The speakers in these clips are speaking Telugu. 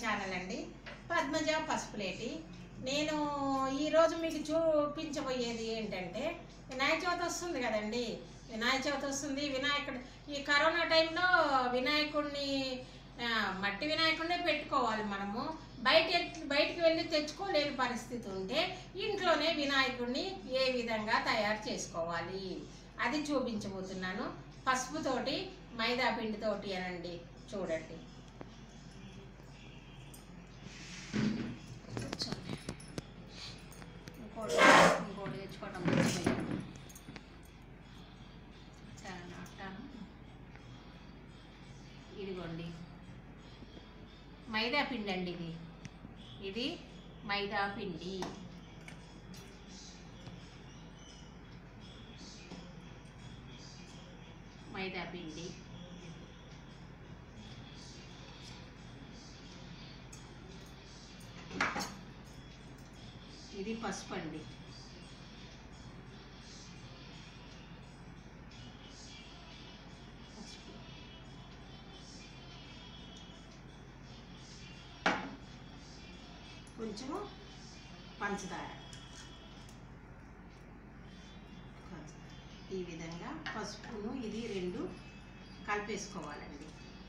ఛానల్ అండి పద్మజ పసుపులేటి నేను ఈరోజు మీకు చూపించబోయేది ఏంటంటే వినాయక చవితి వస్తుంది కదండి వినాయక చవితి వస్తుంది వినాయకుడు ఈ కరోనా టైంలో వినాయకుడిని ఆ, మట్టి వినాయకుడినే పెట్టుకోవాలి మనము బయట బయటికి వెళ్ళి తెచ్చుకోలేని పరిస్థితి ఉంటే ఇంట్లోనే వినాయకుడిని ఏ విధంగా తయారు చేసుకోవాలి అది చూపించబోతున్నాను పసుపుతోటి మైదా పిండితోటి అనండి చూడండి కూర్చోండి. ఇంకోటి ఇంకోటి తెచ్చుకోవడం మర్చిపోయాను చాలా నాటాను ఇదిగోండి మైదా పిండి అండి ఇది ఇది మైదా పిండి మైదా పిండి ఇది పసుపు అండి పసుపు. కొంచెము పంచదార పంచదార. ఈ విధంగా పసుపును ఇది రెండు కలిపేసుకోవాలండి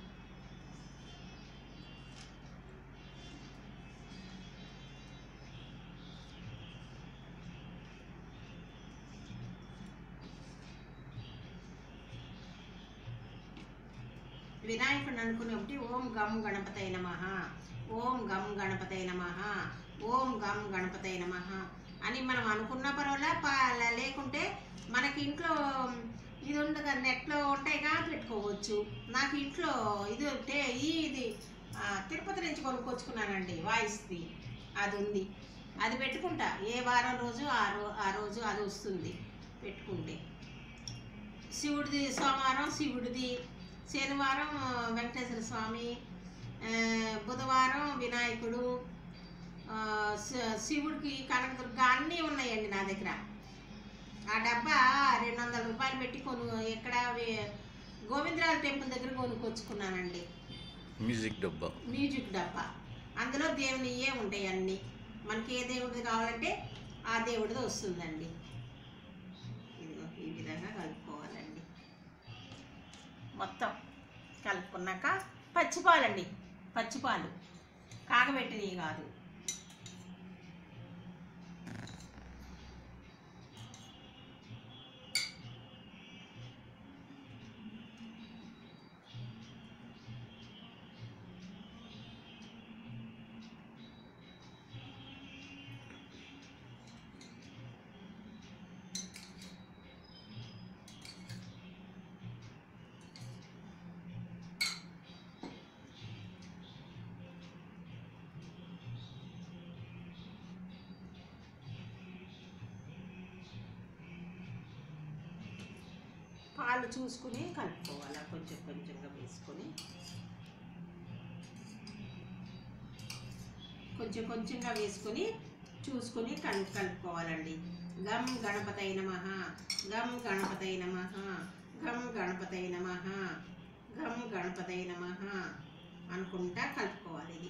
వినాయకుడిని అనుకునేప్పుడు ఓం గం గణపతయ నమ ఓం గం గణపతయ నమ ఓం గం గణపతయ నమ అని మనం అనుకున్న పర్వాలే ప- లేకుంటే మనకి ఇంట్లో ఇది ఉండగా నెట్లో ఉంటాయిగా పెట్టుకోవచ్చు నాకు ఇంట్లో ఇది ఉంటే ఈ ఇది ఆ, తిరుపతి నుంచి కొనుక్కొచ్చుకున్నానండి వాయిస్ది అది ఉంది అది పెట్టుకుంటా ఏ వారం రోజు ఆ రో ఆ రోజు అది వస్తుంది పెట్టుకుంటే శివుడిది సోమవారం శివుడిది శనివారం వెంకటేశ్వర స్వామి ఆ, బుధవారం వినాయకుడు ఆ, శ- శివుడికి కనకదుర్గ అన్నీ ఉన్నాయండి నా దగ్గర ఆ డబ్బా రెండు వందల రూపాయలు పెట్టి కొను ఎక్కడ వి- గోవిందరాజు టెంపుల్ దగ్గర కొనుక్కొచ్చుకున్నానండి మ్యూజిక్ డబ్బా మ్యూజిక్ డబ్బా అందులో దేవునియే ఉంటాయి అన్నీ మనకి ఏ దేవుడిది కావాలంటే ఆ దేవుడిది వస్తుందండి ఇదిగో ఈ విధంగా కలుపుకోవాలండి మొత్తం కలుపుకున్నాక పచ్చిపాలండి పచ్చిపాలు కాగబెట్టినవి కాదు పాలు చూసుకుని కలుపుకోవాలి కొంచెం కొంచెంగా వేసుకొని కొంచెం కొంచెంగా వేసుకొని చూసుకొని కలుపు కలుపుకోవాలండి గం గణపతయ నమ గం గణపతయ నమ గం గణపతయ నమ గం గణపతయ నమ అనుకుంటా కలుపుకోవాలి ఇది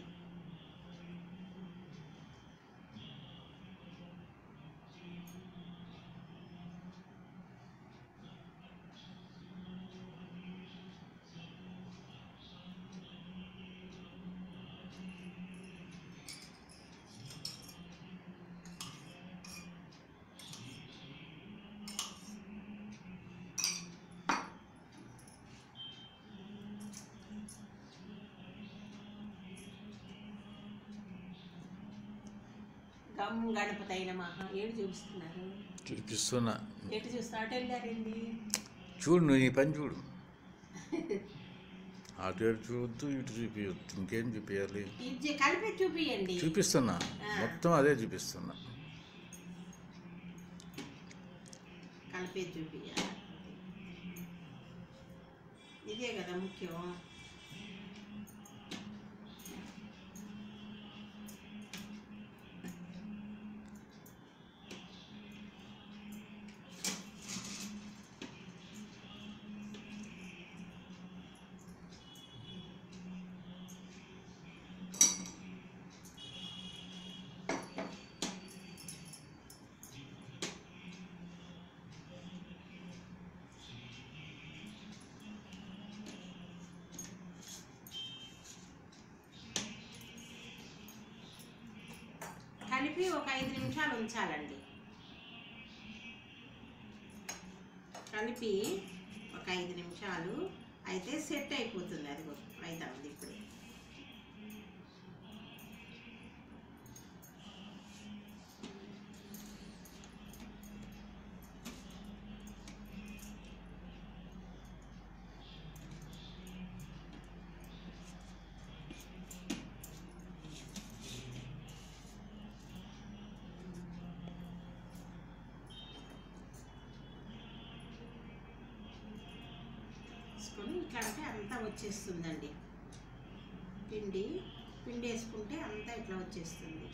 గం గణపతయ నమ ఏడు చూపిస్తున్నారు చూపిస్తున్నా ఎటు చూస్తా అటు వెళ్ళారండి చూడు నువ్వు నీ పని చూడు అటు ఇటు చూడొద్దు ఇటు చూపించద్దు ఇంకేం చూపించాలి ఇది కలిపి చూపియండి చూపిస్తున్నా ఆ. మొత్తం అదే చూపిస్తున్నా కలిపి చూపియాలి ఇదే కదా ముఖ్యం కలిపి ఒక ఐదు నిమిషాలు ఉంచాలండి కలిపి ఒక ఐదు నిమిషాలు అయితే సెట్ అయిపోతుంది అది అవుతుంది ఇప్పుడు వేసుకొని ఇట్లా అంటే అంతా వచ్చేస్తుందండి పిండి పిండి వేసుకుంటే అంతా ఇట్లా వచ్చేస్తుంది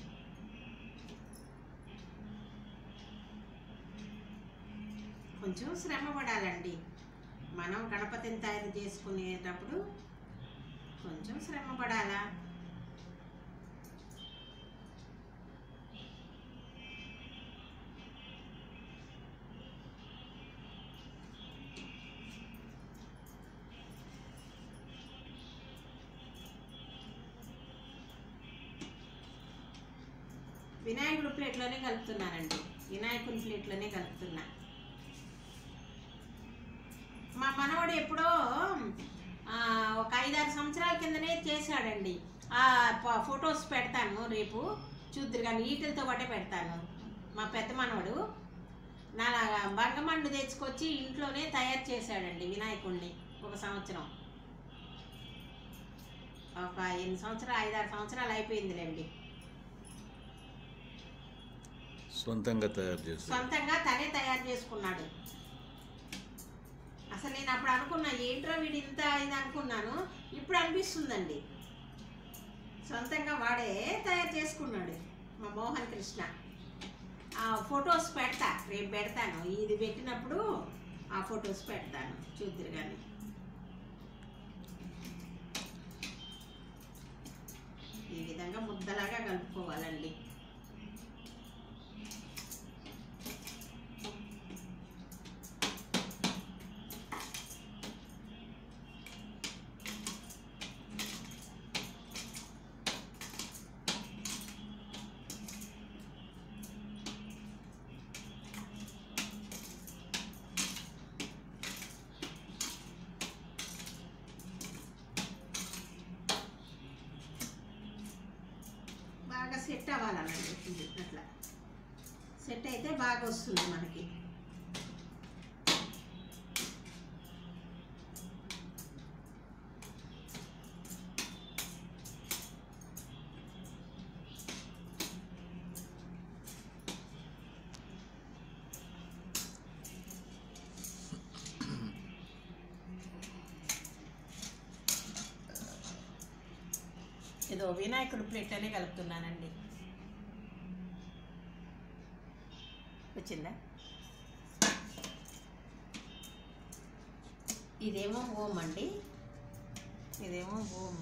కొంచెం శ్రమ పడాలండి మనం గణపతిని తయారు చేసుకునేటప్పుడు కొంచెం శ్రమ పడాలా వినాయకుడు ప్లేట్లోనే కలుపుతున్నానండి వినాయకుని ప్లేట్లోనే కలుపుతున్నా మా మనవడు ఎప్పుడో ఆ, ఒక ఐదారు సంవత్సరాల కిందనే చేశాడండి ఆ ప- ఫొటోస్ పెడతాను రేపు చూద్దరు కానీ ఈటలతో పాటే పెడతాను మా పెద్ద మనవడు నా బంగమండు తెచ్చుకొచ్చి ఇంట్లోనే తయారు చేశాడండి వినాయకుడిని ఒక సంవత్సరం ఒక ఎన్ని సంవత్సరాలు ఐదారు సంవత్సరాలు అయిపోయిందిలేండి సొంతంగా తయారు చేసి సొంతంగా తనే తయారు చేసుకున్నాడు అసలు నేను అప్పుడు అనుకున్నా ఏంట్రా వీడు ఇంత ఇది అనుకున్నాను ఇప్పుడు అనిపిస్తుందండి సొంతంగా వాడే తయారు చేసుకున్నాడు మా మోహన్ కృష్ణ ఆ ఫొటోస్ పెడతా రేపు పెడతాను ఇది పెట్టినప్పుడు ఆ ఫొటోస్ పెడతాను చూద్దరు కానీ ఈ విధంగా ముద్దలాగా కలుపుకోవాలండి బాగా సెట్ అవ్వాలన్నట్టు ఇది అట్లా సెట్ అయితే బాగా వస్తుంది మనకి ఏదో వినాయకుడు ప్లేట్లోనే కలుపుతున్నానండి వచ్చిందా ఇదేమో ఓం అండి ఇదేమో ఓం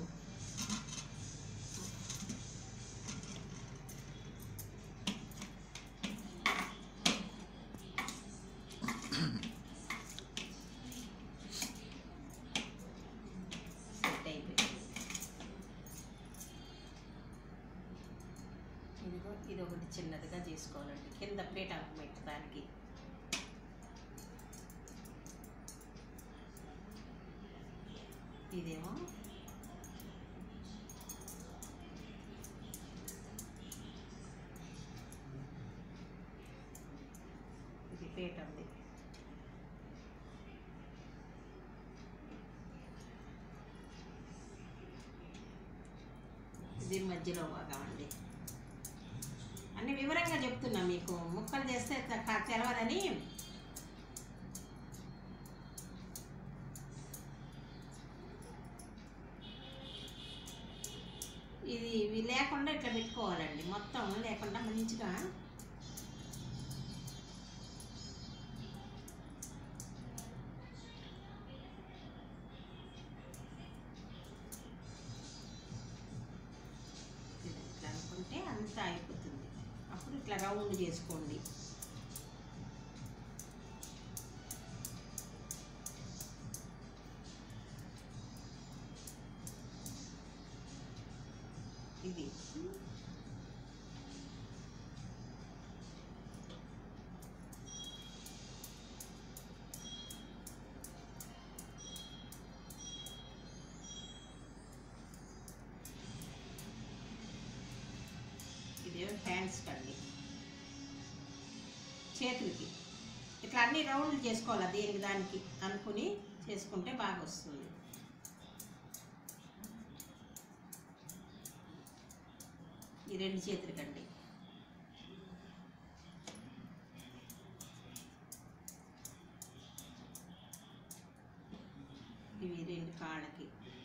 సెట్ అయిపోయింది ఇదిగో ఇది ఒకటి చిన్నదిగా చేసుకోవాలండి కింద ప్లేట్ పెట్టడానికి ఇదేమో ఇది ప్లేట్ ఉంది ఇది మధ్యలో భాగం అండి అన్ని వివరంగా చెప్తున్నా మీకు ముక్కలు చేస్తే త- తెలవదని ఇది ఇవి లేకుండా ఇట్లా పెట్టుకోవాలండి మొత్తం లేకుండా మంచిగా ఇది ఇట్లా అనుకుంటే అంతా అయిపోతుంది అప్పుడు ఇట్లా రౌండ్ చేసుకోండి ఇది హ్యాండ్స్ కండి చేతులకి ఇట్లా అన్ని రౌండ్లు చేసుకోవాలి దేనికి దానికి అనుకుని చేసుకుంటే బాగా వస్తుంది ఈ రెండు చేతులకండి ఇవి రెండు కాళ్ళకి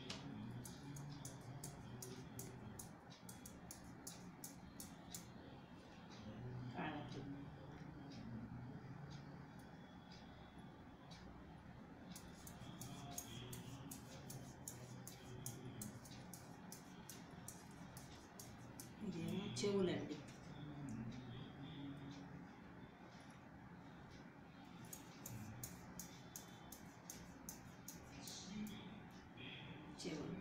కాళ్ళకి ఇదేమో చెవులండి చెవులు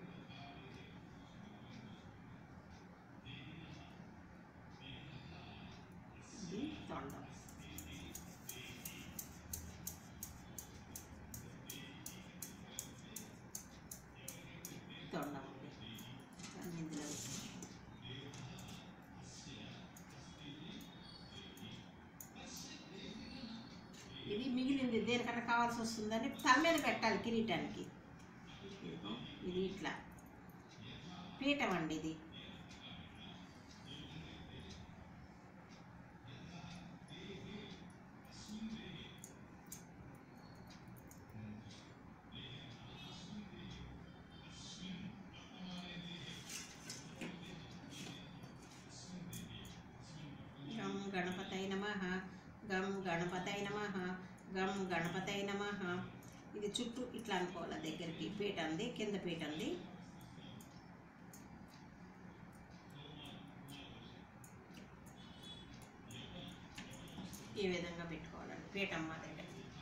ఇది తొండం తొండం అండి అన్ని ఇందులో వేసి. ఇది మిగిలింది దేనికన్నా కావాల్సి వస్తుందని తల మీద పెట్టాలి కిరీటానికి ఇదిగో, ఇది ఇట్లా పీఠం అండి ఇది గం గణపతయ నమ గం గణపతయ నమ గం గణపతయ నమ ఇది చుట్టూ ఇట్లా అనుకోవాలి దగ్గరికి పీట ఉంది కింద పీట ఉంది ఈ విధంగా పెట్టుకోవాలండి పీఠం మాదిరిగా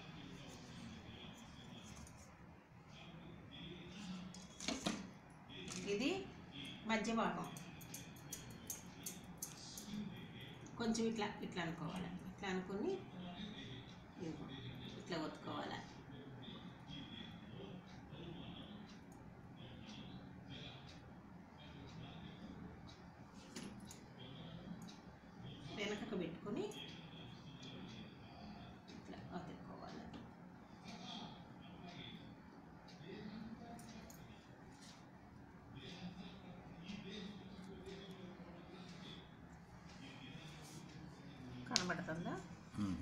ఇది మధ్య భాగం కొంచెం ఇట్లా ఇట్లా అనుకోవాలి ఇట్లా అనుకుని ఇదిగో ఇట్లా ఒత్తుకోవాలి వెనకకు పెట్టుకొని ఇట్లా ఒత్తుకోవాలి కనబడుతుందా ఉమ్.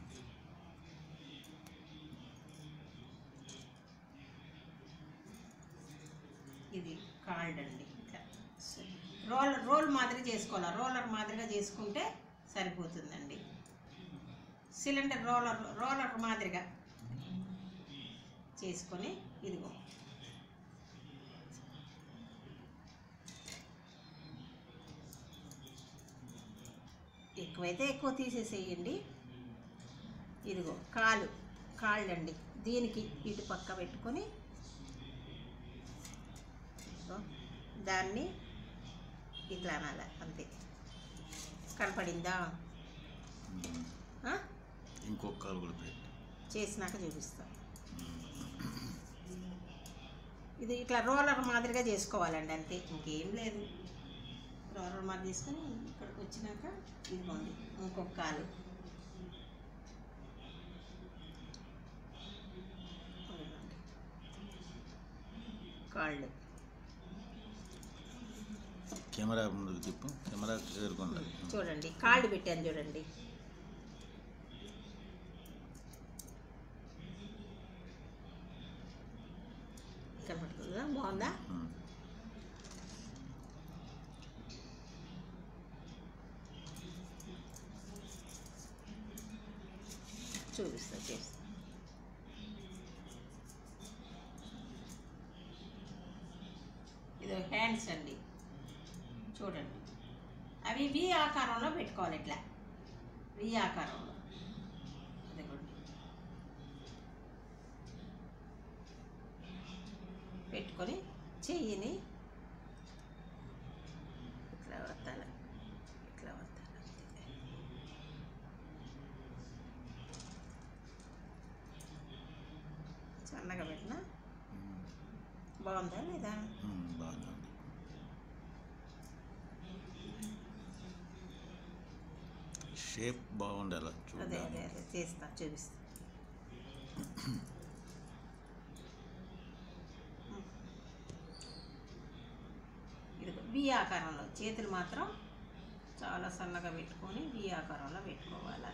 ఇది కాల్డ్ అండి ఇట్లా రోల్ రోల్ మాదిరి చేసుకోవాలి రోలర్ మాదిరిగా చేసుకుంటే సరిపోతుందండి సిలిండర్ రోలర్ రోలర్ మాదిరిగా చేసుకొని ఇదిగో ఎక్కువైతే ఎక్కువ తీసేసేయండి ఇదిగో కాలు కాళ్ళండి దీనికి ఇటు పక్క పెట్టుకొని ఇదిగో దాన్ని ఇట్లా అనాలి అంతే కనపడిందా ఉమ్. ఆ? ఇంకొక కాలు కూడా పెట్టి చేసినాక చూపిస్తాం ఇది ఇట్లా రోలర్ మాదిరిగా చేసుకోవాలండి అంతే ఇంకేం లేదు రోలర్ మాదిరి తీసుకొని ఇక్కడికి వచ్చినాక ఇదిగోండి ఇంకొక కాలు అదిగోండి. కాళ్ళు కెమెరా ముందుకు తిప్పు కెమెరా చేరుకోండి చూడండి కాళ్ళు పెట్టాను చూడండి కనపడుతుందా బాగుందా ఉమ్. చూపిస్తా చేస్తా ఇది హ్యాండ్స్ అండి చూడండి అవి వి ఆకారంలో పెట్టుకోవాలి ఇట్లా వి ఆకారంలో అదిగోండి పెట్టుకొని చెయ్యిని ఇట్లా వత్తాలి ఇట్లా వత్తాలి అంతే. సన్నగా పెట్టినా ఉమ్. బాగుందా లేదా ఉమ్, బాగుందండి షేప్ బాగుండాలి అదే చూడడానికి అదే అదే చేస్తా చూపిస్తా ఇది వి ఆకారంలో చేతులు మాత్రం చాలా సన్నగా పెట్టుకొని వి ఆకారంలో పెట్టుకోవాలి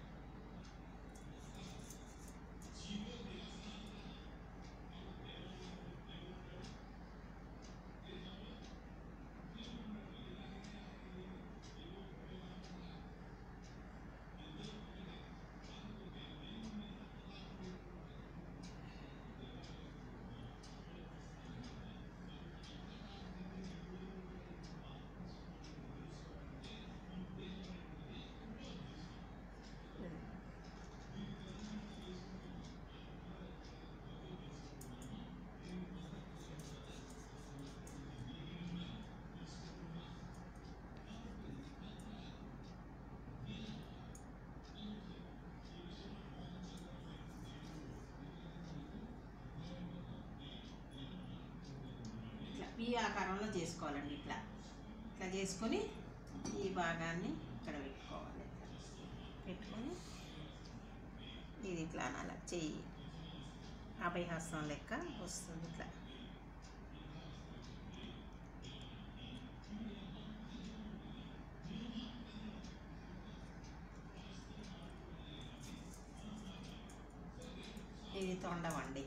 ఇట్లా ఈ ఆకారంలో చేసుకోవాలండి ఇట్లా ఇట్లా చేసుకొని ఈ భాగాన్ని ఇక్కడ పెట్టుకోవాలి ఇట్లా. పెట్టుకొని ఇది ఇట్లా అనాలి చెయ్యి అభయహస్తం లెక్క వస్తుంది ఇట్లా ఇది తొండమండి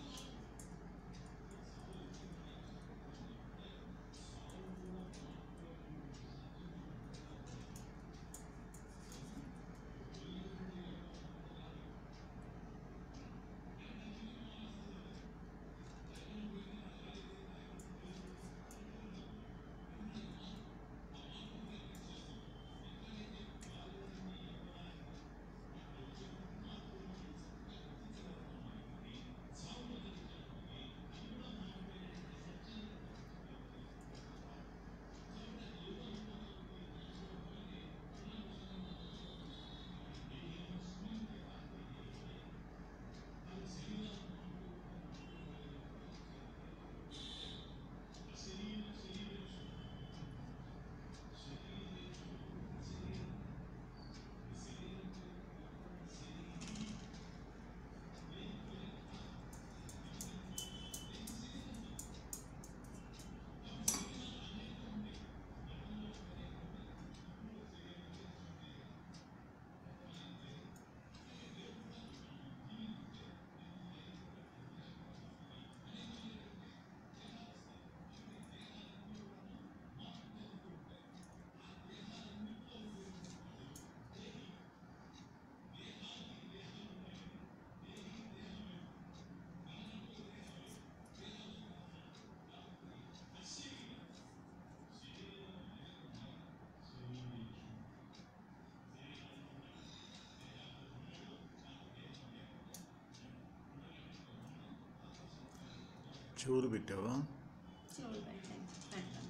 చెవులు పెట్టావా చెవులు పెట్టండి పెడతాను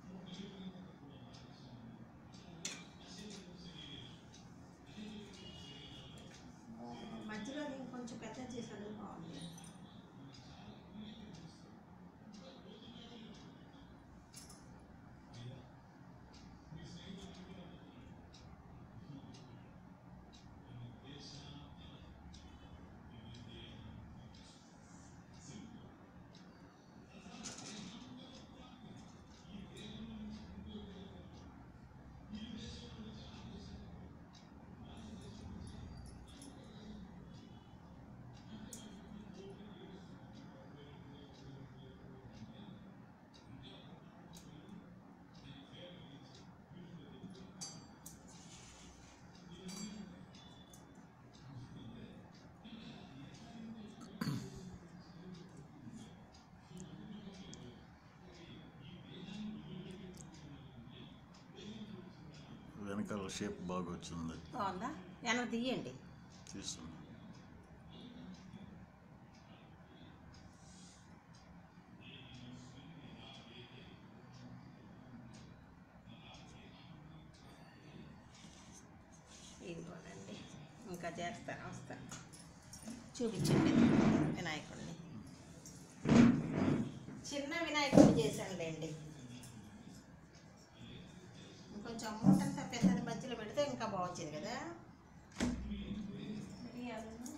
మధ్యలో నేను కొంచెం పెద్ద చేసాడు బాగుంది వెనకాల షేప్ బాగా వచ్చింది బాగుందా వెనక తీయండి తీస్తున్నా ఇది చూడండి ఇంకా చేస్తాను వస్తాను చూపించండి వినాయకుడిని చిన్న వినాయకుడిని చేశానులేండి ఇంకొంచెం అమౌంట్ అంతా పెద్దది మధ్యలో పెడితే ఇంకా బాగా వచ్చింది కదా మిరియాలను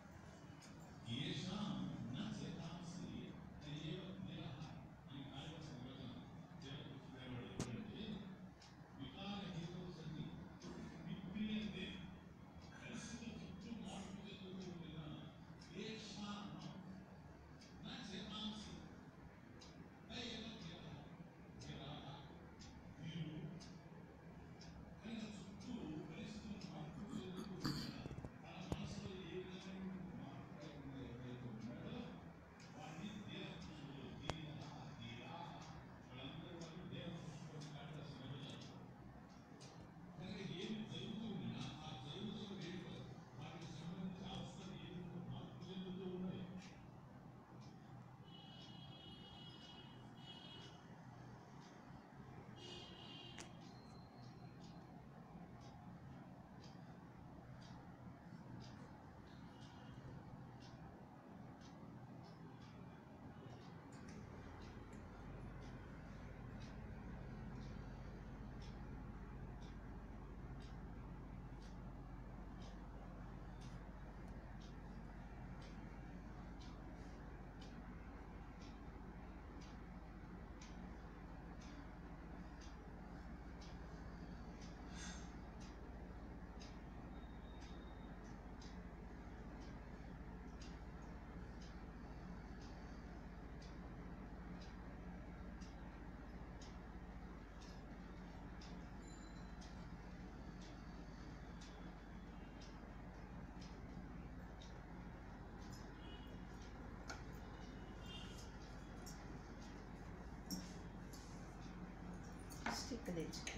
స్టిక్ తెచ్చుకో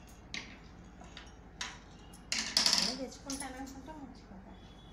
అన్నీ తెచ్చుకుంటాను అనుకుంటా మర్చిపోతా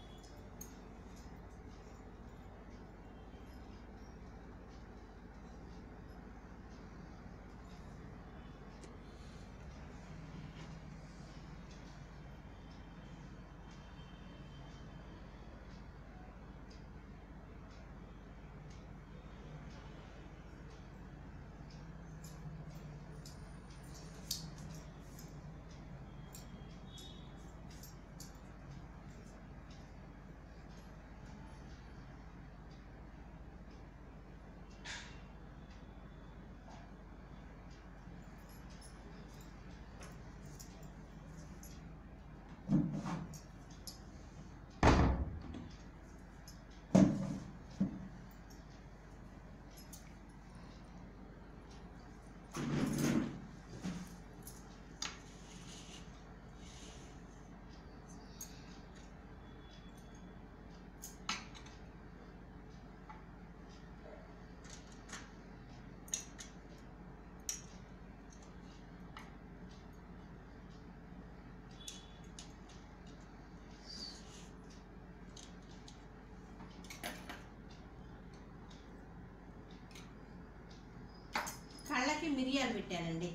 కళ్ళకి మిరియాలు పెట్టానండి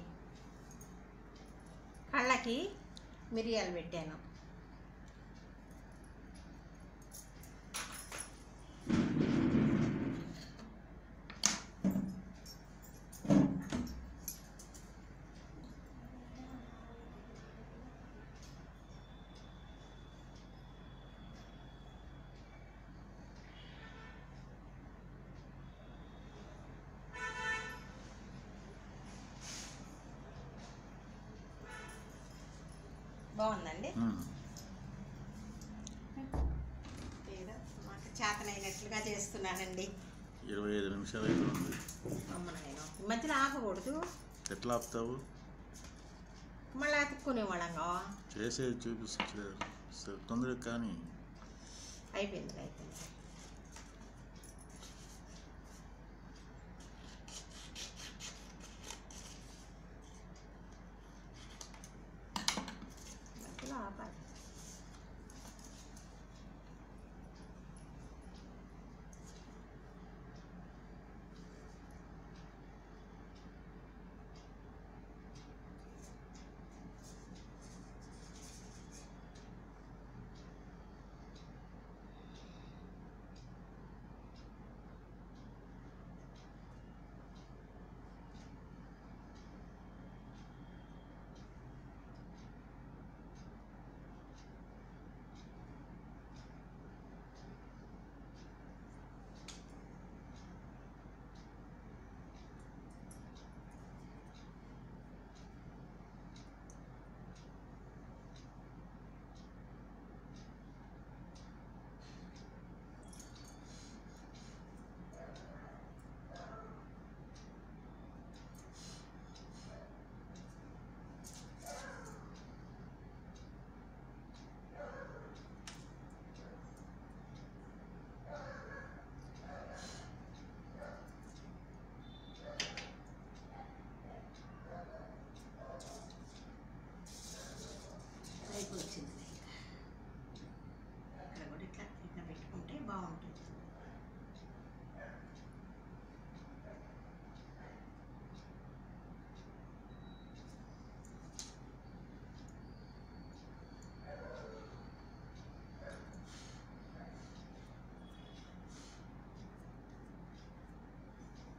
కళ్ళకి మిరియాలు పెట్టాను బాగుందండి ఉమ్. ఏదో మాకు చేతనైనట్లుగా చేస్తున్నానండి ఇరవై ఐదు నిమిషాలు అయితే ఉంది అమ్మ నాయన ఈ మధ్యలో ఆపకూడదు ఎట్లా ఆపుతావు మళ్ళీ అతుక్కునేవాళ్ళంగా చేసేది చూపిస్తే సరే, తొందరగా కానీ అయిపోయింది అయిపోయింది మధ్యలో ఆపాలి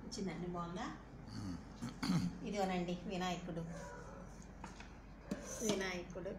వచ్చిందండి బాగుందా ఇదిగోనండి వినాయకుడు వినాయకుడు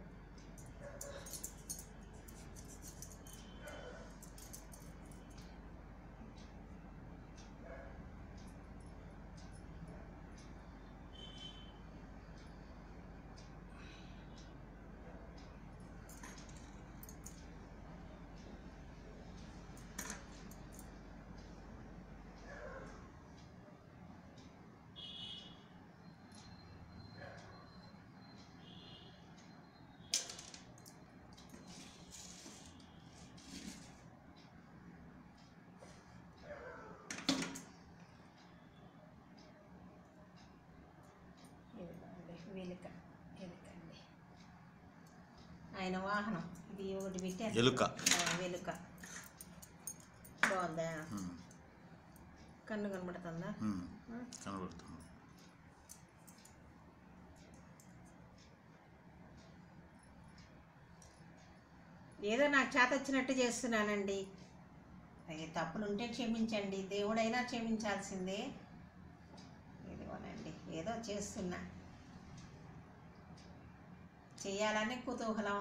ఇదిగోండి వెలుక ఎలుకండి ఆయన వాహనం ఇది ఒకటి పెట్టారు ఎలుక. ఆ, వెలుక బాగుందా ఉమ్, కన్ను కనబడుతుందా ఉమ్, ఆ? కనబడుతుంది ఏదో నాకు చేత వచ్చినట్టు చేస్తున్నానండి అయ్యి తప్పులుంటే క్షమించండి దేవుడైనా క్షమించాల్సిందే ఇదిగోనండి ఏదో చేస్తున్నా చేయాలని కుతూహలం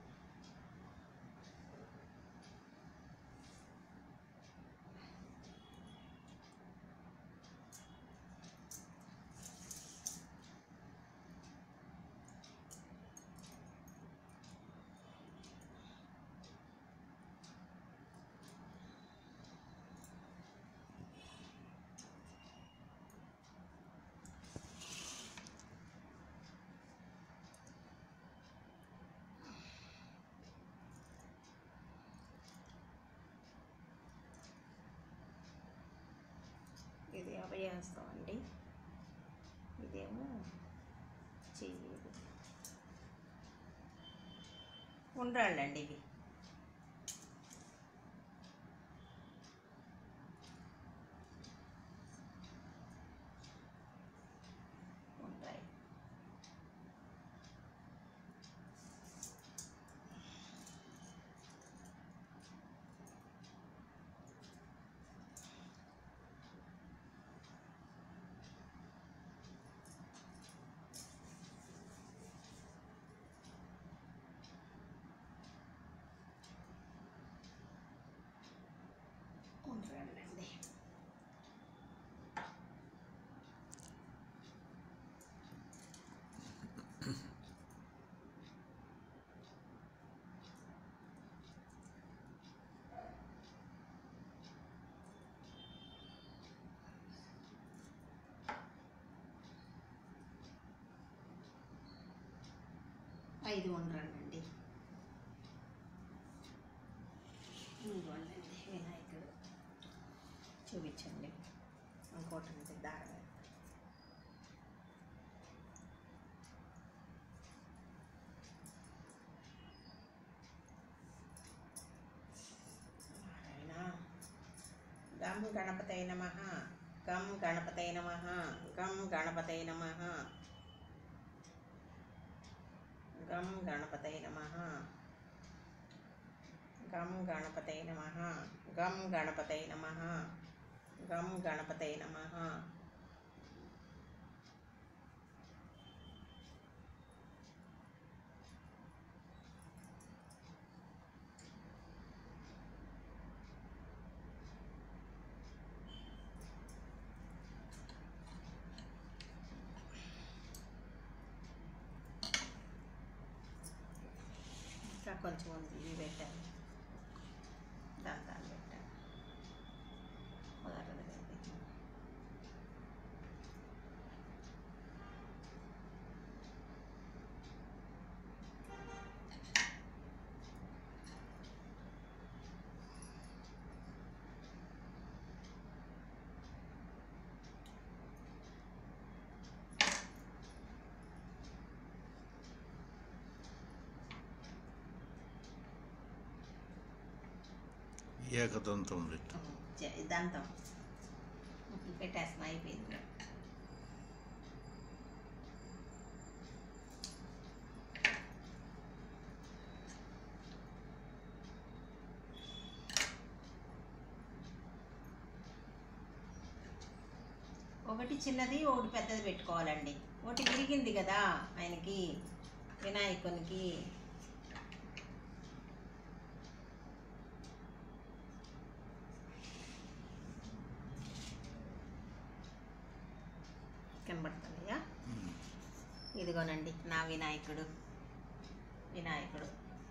ఇది అభయహస్తం అండి ఇదేమో చెయ్యి ఉండ్రాళ్ళండి ఇవి ఉంటాయి ఉండ్రాళ్ళండి ఐదు ఉండ్రాళ్ళండి ఇదిగోండి వినాయకుడు చూపించండి ఇంకోటి ఉంది దారి గం గణపతయ నమ గం గణపతయ నమ గం గణపతయ నమ గం గణపతయ నమ గం గణపతయ నమ గం గణపతయ నమ గం గణపతయ నమ ఇంకా కొంచెం ఉంది ఇవి పెట్టాను దంతాలు పెట్టాను కుదరదు కదండి. ఏకదంతం పెట్టు చే- దంతం పెట్టేస్తాను అయిపోయింది ఒకటి చిన్నది ఒకటి పెద్దది పెట్టుకోవాలండి ఒకటి విరిగింది కదా ఆయనకి వినాయకునికి కనబడుతుందియా ఉమ్. ఇదిగోనండి నా వినాయకుడు వినాయకుడు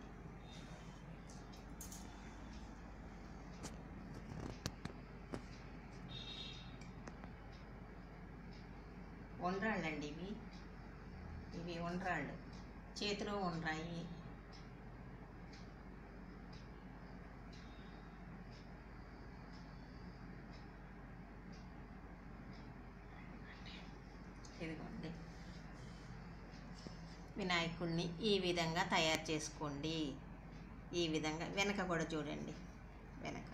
ఉండ్రాళ్ళండి ఇవి ఇవి ఉండ్రాళ్ళు చేతిలో ఉండ్రాయి ఇదిగోండి వినాయకుడిని ఈ విధంగా తయారు చేసుకోండి ఈ విధంగా వెనక కూడా చూడండి వెనక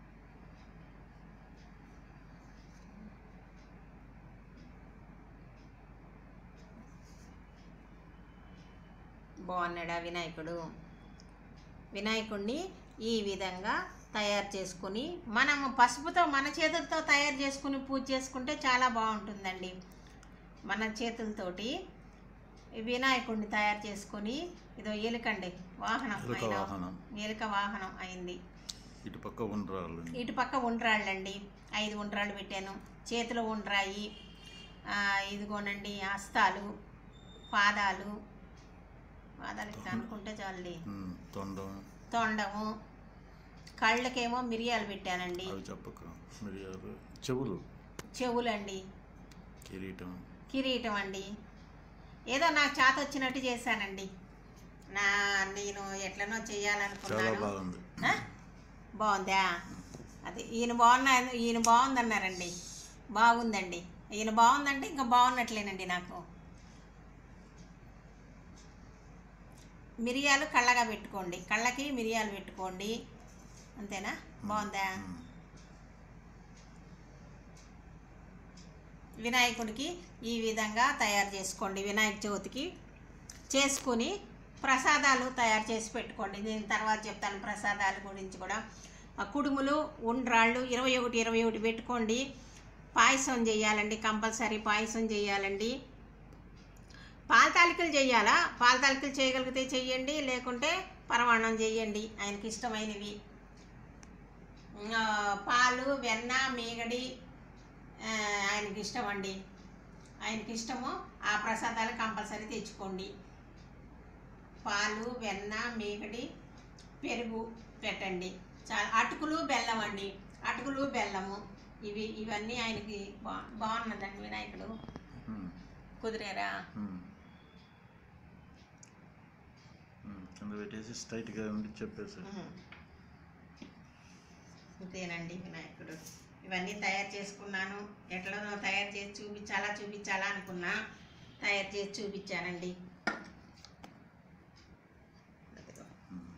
బాగున్నాడా వినాయకుడు వినాయకుడిని ఈ విధంగా తయారు చేసుకుని మనము పసుపుతో మన చేతులతో తయారు చేసుకుని పూజ చేసుకుంటే చాలా బాగుంటుందండి మన చేతులతోటి ఈ వినాయకుడిని తయారు చేసుకొని ఇదో ఎలుకండి వాహనం ఎలుక అయిన- వాహనం. ఎలుక వాహనం అయింది ఇటు పక్క ఉండ్రాళ్ళు ఇటు పక్క ఉండ్రాళ్ళండి ఐదు ఉండ్రాళ్ళు పెట్టాను చేతిలో ఉండ్రాయి ఆ, ఇదిగోనండి హస్తాలు పాదాలు పాదాలు ఇట్లా అనుకుంటే చాలండి ఉమ్, తొండం తొండము కళ్ళకేమో మిరియాలు పెట్టానండి అవి చెప్పక మిరియాలు చెవులు చెవులండి కిరీటం కిరీటం అండి ఏదో నాకు చేత వచ్చినట్టు చేశానండి నా నేను ఎట్లనో చాలా చేయాలనుకున్నాను బాగుంది ఆ? బాగుందా అది ఈయన బాగున్నా ఈయన బాగుందన్నారండి బాగుందండి ఈయన బాగుందంటే ఇంకా బాగున్నట్లేనండి నాకు మిరియాలు కళ్ళగా పెట్టుకోండి కళ్ళకి మిరియాలు పెట్టుకోండి అంతేనా బాగుందా ఉమ్. వినాయకుడికి ఈ విధంగా తయారు చేసుకోండి వినాయక చవితికి చేసుకుని ప్రసాదాలు తయారు చేసి పెట్టుకోండి నేను తర్వాత చెప్తాను ప్రసాదాల గురించి కూడా ఆ కుడుములు ఉండ్రాళ్ళు ఇరవై ఒకటి ఇరవై ఒకటి పెట్టుకోండి పాయసం చేయాలండి కంపల్సరీ పాయసం చేయాలండి పాల తాలికలు చేయాలా పాల తాలికలు చేయగలిగితే చెయ్యండి లేకుంటే పరమాన్నం చేయండి ఆయనకి ఇష్టమైనవి ఆ, పాలు వెన్న మీగడి ఆ, ఆయనకి ఇష్టం అండి ఆయనకి ఇష్టము ఆ ప్రసాదాలు కంపల్సరీ తెచ్చుకోండి పాలు వెన్న మీగడి పెరుగు పెట్టండి చాలా అటుకులు బెల్లం అండి అటుకులు బెల్లము ఇవి ఇవన్నీ ఆయనకి బా బాగున్నదండి వినాయకుడు ఉమ్. కుదిరేరా ఉమ్. ఉమ్. కింద పెట్టేసి స్ట్రైట్గా ఉండి చెప్పేసి ఉహు. ఇంతేనండి వినాయకుడు ఇవన్నీ తయారు చేసుకున్నాను ఎట్లనో తయారు చేసి చూపించాలా చూపించాలా అనుకున్నా తయారు చేసి చూపించానండి అదిగో. ఉమ్.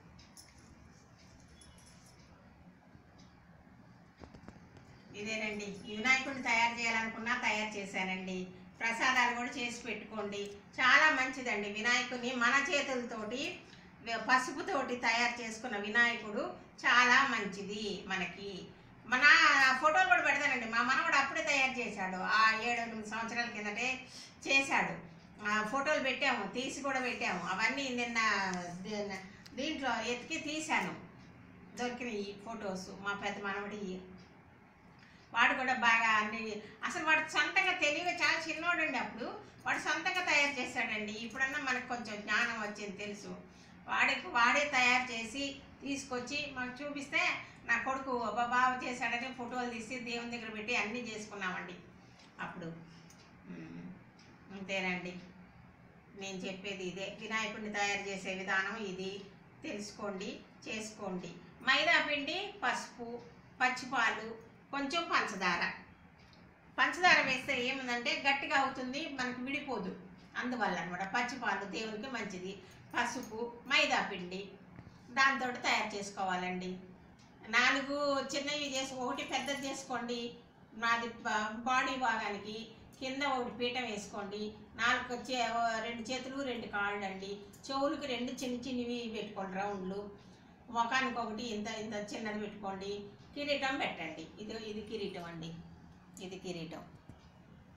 ఇదేనండి ఈ వినాయకుడిని తయారు చేయాలనుకున్నా తయారు చేశానండి ప్రసాదాలు కూడా చేసి పెట్టుకోండి చాలా మంచిదండి వినాయకుని మన చేతులతోటి వ- పసుపుతోటి తయారు చేసుకున్న వినాయకుడు చాలా మంచిది మనకి మన ఫోటోలు కూడా పెడతానండి మా మనవడు అప్పుడే తయారు చేశాడు ఆ ఏడు ఎనిమిది సంవత్సరాల కిందటే చేశాడు ఆ ఫోటోలు పెట్టాము తీసి కూడా పెట్టాము అవన్నీ నిన్న దీ- దీంట్లో ఎతికి తీశాను దొరికినాయి ఫొటోస్ మా పెద్ద మనవడి వాడు కూడా బాగా అన్ని అసలు వాడు సొంతంగా తెలివిగా చాలా చిన్నోడండి అప్పుడు వాడు సొంతంగా తయారు చేశాడండి ఇప్పుడన్నా మనకు కొంచెం జ్ఞానం వచ్చింది తెలుసు వాడే వాడే తయారు చేసి తీసుకొచ్చి మాకు చూపిస్తే నా కొడుకు అబ్బా బాగా చేశాడని ఫోటోలు తీసి దేవుని దగ్గర పెట్టి అన్నీ చేసుకున్నామండి అప్పుడు ఉమ్, అంతేనండి నేను చెప్పేది ఇదే వినాయకుడిని తయారు చేసే విధానం ఇది తెలుసుకోండి చేసుకోండి మైదా పిండి పసుపు పచ్చిపాలు కొంచెం పంచదార పంచదార వేస్తే ఏముందంటే గట్టిగా అవుతుంది మనకు విడిపోదు అందువల్ల అనమాట పచ్చిపాలు దేవునికి మంచిది పసుపు మైదా పిండి దాంతో తయారు చేసుకోవాలండి నాలుగు చిన్నవి చేసి ఒకటి పెద్దది చేసుకోండి నాది బా- బాడీ భాగానికి కింద ఒకటి పీఠం వేసుకోండి నాలుగు చే రెండు చేతులు రెండు కాళ్ళు అండి చెవులకి రెండు చిన్న చిన్నవి పెట్టుకోండి రౌండ్లు ముఖానికి ఒకటి ఇంత ఇంత చిన్నది పెట్టుకోండి కిరీటం పెట్టండి ఇది ఇది కిరీటం అండి ఇది కిరీటం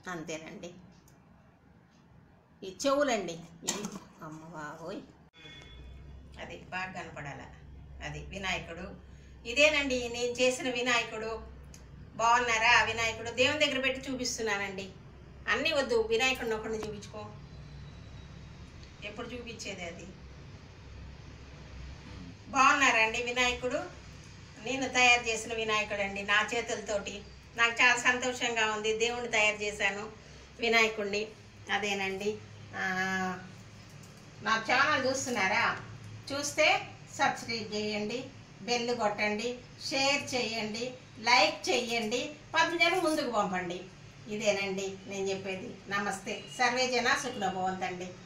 అంతేనండి ఈ చెవులండి ఇవి అమ్మ బాబోయ్ అది బాగా కనపడాల అది వినాయకుడు ఇదేనండి నేను చేసిన వినాయకుడు బాగున్నారా ఆ వినాయకుడు దేవుని దగ్గర పెట్టి చూపిస్తున్నానండి అన్నీ వద్దు వినాయకుడిని ఒకరిని చూపించుకో ఎప్పుడు చూపించేది అది బాగున్నారండి వినాయకుడు నేను తయారు చేసిన వినాయకుడు అండి నా చేతులతోటి నాకు చాలా సంతోషంగా ఉంది దేవుణ్ణి తయారు చేశాను వినాయకుడిని అదేనండి ఆ, నా ఛానల్ చూస్తున్నారా చూస్తే సబ్స్క్రైబ్ చేయండి బెల్ కొట్టండి షేర్ చేయండి లైక్ చేయండి పది జనం ముందుకు పంపండి ఇదేనండి నేను చెప్పేది నమస్తే సర్వే జన సుఖనభవంతండి